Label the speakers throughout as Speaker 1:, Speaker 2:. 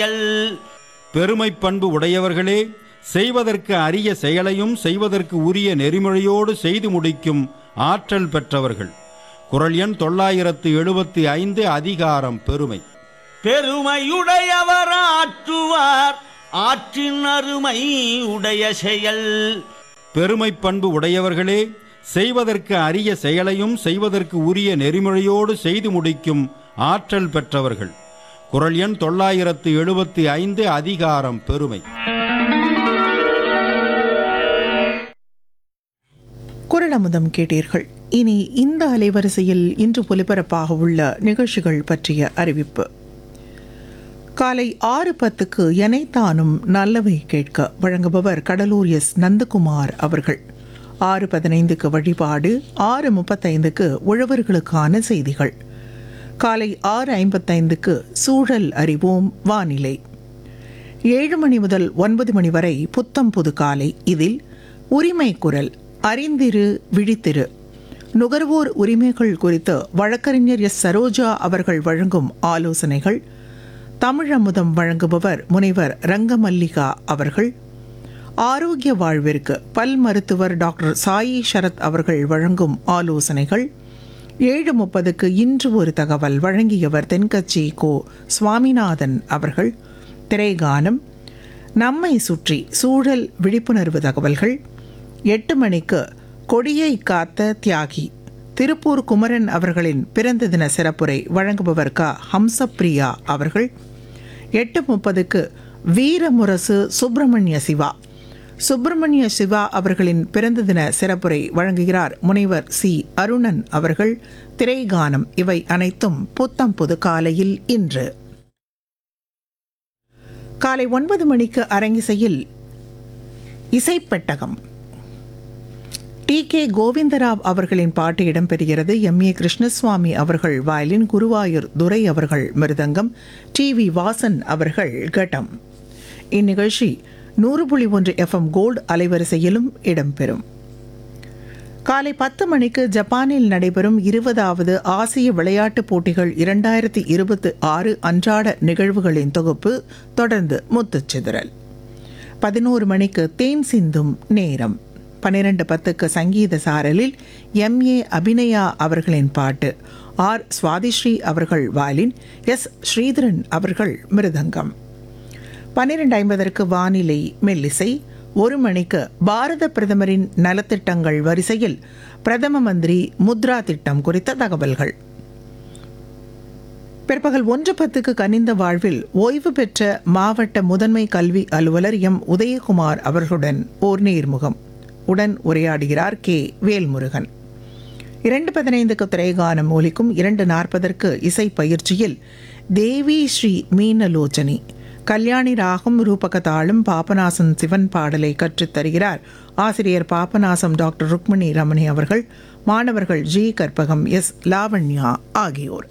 Speaker 1: பெருமைப் பண்பு உடையவர்களே செய்வதற்கு அரிய செயலையும் செய்வதற்கு உரிய நெறிமுறையோடு செய்து முடிக்கும் ஆற்றல் பெற்றவர்கள் குரல் எண் தொள்ளாயிரத்து எழுபத்தி ஐந்து அதிகாரம் பெருமை
Speaker 2: பெருமையுடையவர் ஆற்றுவார் ஆற்றின் அருமை உடைய செயல்
Speaker 1: பெருமைப் பண்பு உடையவர்களே செய்வதற்கு அரிய செயலையும் செய்வதற்கு உரிய நெறிமுறையோடு செய்து முடிக்கும் ஆற்றல் பெற்றவர்கள் குரல் எண் தொள்ளாயிரத்து எழுபத்தி ஐந்து அதிகாரம் பெருமை
Speaker 3: குரலமுதம் கேட்டீர்கள் இனி இந்த அலைவரிசையில் இன்று ஒலிபரப்பாக உள்ள நிகழ்ச்சிகள் பற்றிய அறிவிப்பு காலை ஆறு பத்துக்கு எனைத்தானும் நல்லவை கேட்க வழங்குபவர் கடலூர் எஸ் நந்தகுமார் அவர்கள் ஆறு பதினைந்துக்கு வழிபாடு ஆறு முப்பத்தைந்துக்கு உழவர்களுக்கான செய்திகள் காலை ஆறு ஐம்பத்தைந்துக்கு சூழல் அறிவோம் வானிலை ஏழு மணி முதல் ஒன்பது மணி வரை புத்தம் புது காலை இதில் உரிமை குரல் அறிந்திரு விழித்திரு நுகர்வோர் உரிமைகள் குறித்து வழக்கறிஞர் எஸ் சரோஜா அவர்கள் வழங்கும் ஆலோசனைகள் தமிழமுதம் வழங்குபவர் முனைவர் ரங்கமல்லிகா அவர்கள் ஆரோக்கிய வாழ்விற்கு பல் மருத்துவர் டாக்டர் சாயி சரத் அவர்கள் வழங்கும் ஆலோசனைகள் ஏழு முப்பதுக்கு இன்று ஒரு தகவல் வழங்கியவர் தென்கட்சி கோ சுவாமிநாதன் அவர்கள் திரைகானம் நம்மை சுற்றி சூழல் விழிப்புணர்வு தகவல்கள் எட்டு மணிக்கு கொடியை காத்த தியாகி திருப்பூர் குமரன் அவர்களின் பிறந்த தின சிறப்புரை வழங்குபவர் க ஹம்சப்ரியா அவர்கள் எட்டு முப்பதுக்கு வீரமுரசு சுப்பிரமணிய சிவா சுப்பிரமணிய சிவா அவர்களின் பிறந்த தின சிறப்புரை வழங்குகிறார் முனைவர் சி அருணன் அவர்கள் திரைகானம் இவை அனைத்தும் புத்தம் புது காலையில் இன்று காலை ஒன்பது மணிக்கு அரங்கிசையில் இசைப்பெட்டகம் டி கே கோவிந்தராவ் அவர்களின் பாட்டு இடம்பெறுகிறது எம் ஏ கிருஷ்ணசுவாமி அவர்கள் வயலின் குருவாயூர் துரை அவர்கள் மிருதங்கம் டி வி வாசன் அவர்கள் கட்டம் இந்நிகழ்ச்சி நூறு புள்ளி ஒன்று எஃப்எம் கோல்டு அலைவரிசையிலும் இடம்பெறும் காலை பத்து மணிக்கு ஜப்பானில் நடைபெறும் இருபதாவது ஆசிய விளையாட்டுப் போட்டிகள் இரண்டாயிரத்தி இருபத்தி ஆறு அன்றாட நிகழ்வுகளின் தொகுப்பு தொடர்ந்து முத்துச்சிதறல் பதினோரு மணிக்கு தேன் சிந்தும் நேரம் பன்னிரண்டு பத்துக்கு சங்கீத சாரலில் எம் ஏ அபிநயா அவர்களின் பாட்டு ஆர் சுவாதிஸ்ரீ அவர்கள் வாலின் எஸ் ஸ்ரீதரன் அவர்கள் மிருதங்கம் பன்னிரண்டு ஐம்பதற்கு வானிலை மெல்லிசை ஒரு மணிக்கு பாரத பிரதமரின் நலத்திட்டங்கள் வரிசையில் பிரதம மந்திரி முத்ரா திட்டம் குறித்த தகவல்கள் பிற்பகல் ஒன்று பத்துக்கு கனிந்த வாழ்வில் ஓய்வு பெற்ற மாவட்ட முதன்மை கல்வி அலுவலர் எம் உதயகுமார் அவர்களுடன் ஓர் நேர்முகம் உடன் உரையாடுகிறார் கே வேல்முருகன் இரண்டு பதினைந்துக்கு திரைகானம் ஒலிக்கும் இரண்டு நாற்பதற்கு இசை பயிற்சியில் தேவி ஸ்ரீ மீனலோச்சனி கல்யாணி ராகம் ரூபக தாளம் பாபநாசம் சிவன் பாடலை கற்றுத் தருகிறார் ஆசிரியர் பாபநாசம் டாக்டர் ருக்மணி ரமணி அவர்கள் மாணவர்கள் ஜி கற்பகம் எஸ் லாவண்யா ஆகியோர்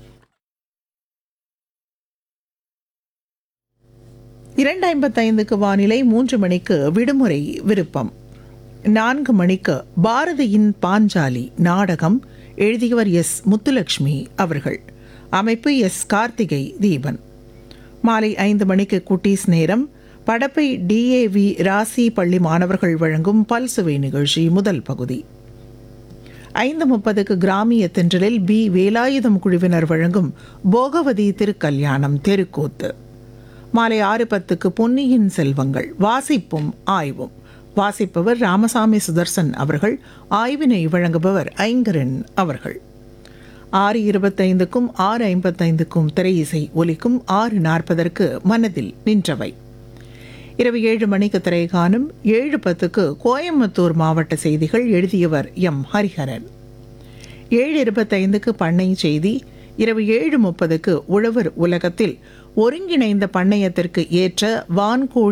Speaker 3: இரண்டு ஐம்பத்தைந்துக்கு வானிலை மூன்று மணிக்கு விடுமுறை விருப்பம் நான்கு மணிக்கு பாரதியின் பாஞ்சாலி நாடகம் எழுதியவர் எஸ் முத்துலட்சுமி அவர்கள் அமைப்பு எஸ் கார்த்திகை தீபன் மாலை ஐந்து மணிக்கு குட்டீஸ் நேரம் படப்பை டிஏவி ராசி பள்ளி மாணவர்கள் வழங்கும் பல்சுவை நிகழ்ச்சி முதல் பகுதி ஐந்து முப்பதுக்கு கிராமிய தென்றலில் பி வேலாயுதம் குழுவினர் வழங்கும் போகவதி திருக்கல்யாணம் தெருக்கூத்து மாலை ஆறு பத்துக்கு பொன்னியின் செல்வங்கள் வாசிப்பும் ஆய்வும் வாசிப்பவர் ராமசாமி சுதர்சன் அவர்கள் ஆய்வினை வழங்குபவர் ஐங்கரன் அவர்கள் ஆறு இருபத்தைந்துக்கும் ஆறு ஐம்பத்தைந்துக்கும் திரையிசை ஒலிக்கும் ஆறு நாற்பதற்கு மனதில் நின்றவை இரவு ஏழு மணிக்கு திரைகாணும் ஏழு பத்துக்கு கோயம்புத்தூர் மாவட்ட செய்திகள் எழுதியவர் எம் ஹரிஹரன் ஏழு இருபத்தைந்துக்கு பண்ணை செய்தி இரவு ஏழு முப்பதுக்கு உழவர் உலகத்தில் ஒருங்கிணைந்த பண்ணையத்திற்கு ஏற்ற வான்கோழி